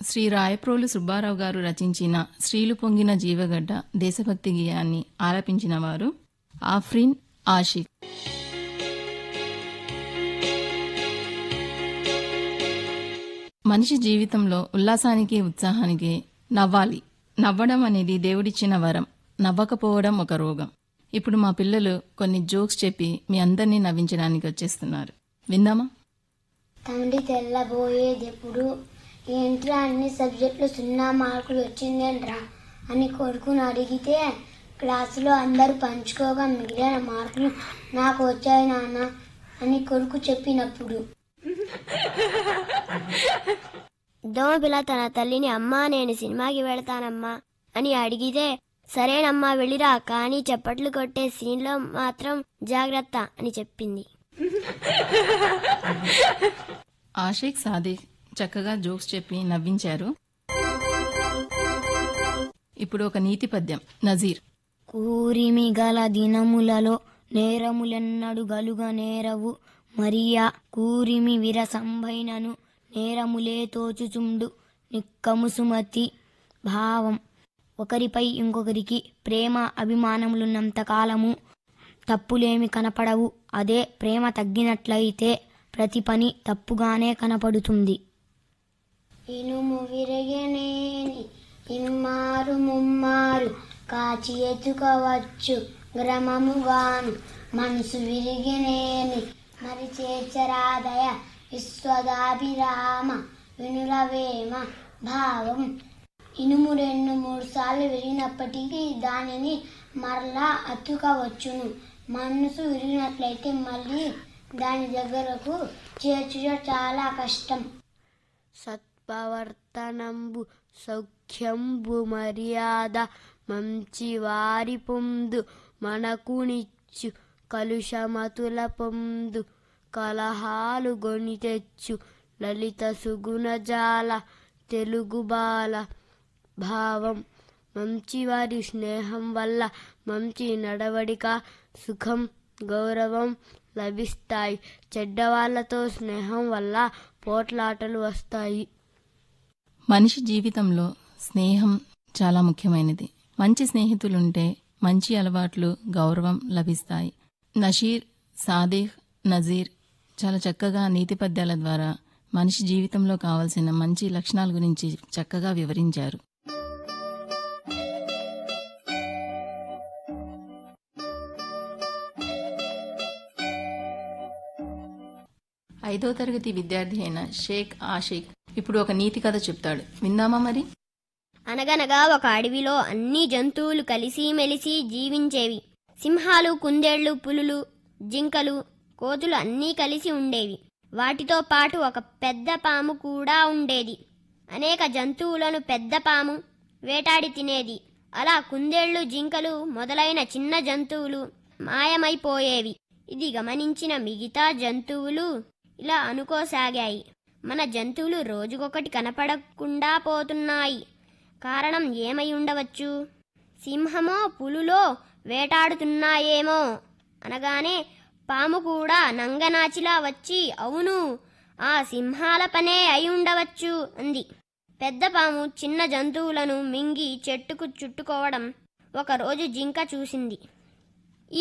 శ్రీ రాయప్రోలు సుబ్బారావు గారు రచించిన శ్రీలు పొంగిన జీవగడ్డ దేశభక్తి గేయాన్ని ఆలపించిన వారు ఆఫ్రిన్ ఆషిక్ మనిషి జీవితంలో ఉల్లాసానికి ఉత్సాహానికి నవ్వాలి నవ్వడం అనేది దేవుడిచ్చిన వరం నవ్వకపోవడం ఒక రోగం ఇప్పుడు మా పిల్లలు కొన్ని జోక్స్ చెప్పి మీ అందరినీ నవ్వించడానికి వచ్చేస్తున్నారు విందామా తండ్రి తెల్లబోయేదెప్పుడు ఏంట్రా అన్ని సబ్జెక్టులు సున్నా మార్కులు వచ్చిందేంట్రా అని కొడుకుని అడిగితే క్లాసులో అందరూ పంచుకోగా మిగిలిన మార్కులు నాకు వచ్చాయి నాన్న అని కొడుకు చెప్పినప్పుడు దోమపిల్ల తన తల్లిని అమ్మా నేను సినిమాకి వెళతానమ్మా అని అడిగితే సరేనమ్మా వెళ్ళిరా కానీ చప్పట్లు కొట్టే సీన్లో మాత్రం జాగ్రత్త అని చెప్పింది ఆషిక్ సాదిక్ చక్కగా జోక్స్ చెప్పి నవ్వించారు ఇప్పుడు ఒక నీతి పద్యం నజీర్ కూరిమి గల దినములలో నేరములెన్నడు గలుగ నేరవు మరియా కూరిమి విరసంభైనను నేరములే తోచుచుండు నిక్కము సుమతి భావం ఒకరిపై ఇంకొకరికి ప్రేమ అభిమానములున్నంత కాలము తప్పులేమి కనపడవు అదే ప్రేమ తగ్గినట్లయితే ప్రతి పని తప్పుగానే కనపడుతుంది ఇనుము విరగనేని ఇమ్మారు ముమ్మారు కాచి ఎత్తుకోవచ్చు గ్రమముగాను మనసు విరిగినేని మరి చేర్చరాదయ విశ్వదాభిరామ వినురవేమ భావం ఇనుము రెండు మూడు సార్లు విరిగినప్పటికీ దానిని మరలా అతుకవచ్చును మనసు విరిగినట్లయితే మళ్ళీ దాని దగ్గరకు చేర్చుట చాలా కష్టం సత్ప్రవర్తనంబు సౌఖ్యంబు మర్యాద మంచి వారి పొందు మనకునిచ్చు కలుషమతుల పొందు కలహాలు గొని తెచ్చు లలిత సుగుణజాల తెలుగు బాల భావం మంచివారి స్నేహం వల్ల మంచి నడవడిక సుఖం గౌరవం లభిస్తాయి చెడ్డవాళ్లతో స్నేహం వల్ల పోట్లాటలు వస్తాయి మనిషి జీవితంలో స్నేహం చాలా ముఖ్యమైనది మంచి స్నేహితులుంటే మంచి అలవాట్లు గౌరవం లభిస్తాయి నషీర్ సాదిక్ నజీర్ చాలా చక్కగా నీతి పద్యాల ద్వారా మనిషి జీవితంలో కావలసిన మంచి లక్షణాల గురించి చక్కగా వివరించారు ఐదో తరగతి విద్యార్థి అయిన షేక్ ఆషిక్ ఇప్పుడు ఒక నీతి కథ చెప్తాడు విందామా మరి అనగనగా ఒక అడవిలో అన్ని జంతువులు కలిసిమెలిసి జీవించేవి సింహాలు కుందేళ్లు పులులు జింకలు కోతులు అన్నీ కలిసి ఉండేవి వాటితో పాటు ఒక పెద్ద పాము కూడా ఉండేది అనేక జంతువులను పెద్ద పాము వేటాడి తినేది అలా కుందేళ్లు జింకలు మొదలైన చిన్న జంతువులు మాయమైపోయేవి ఇది గమనించిన మిగతా జంతువులు ఇలా అనుకోసాగాయి మన జంతువులు రోజుకొకటి కనపడకుండా పోతున్నాయి కారణం ఏమై ఉండవచ్చు సింహమో పులులో వేటాడుతున్నాయేమో అనగానే పాము కూడా నంగనాచిలా వచ్చి అవును ఆ సింహాల పనే అయి ఉండవచ్చు అంది పెద్ద పాము చిన్న జంతువులను మింగి చెట్టుకు చుట్టుకోవడం ఒకరోజు జింక చూసింది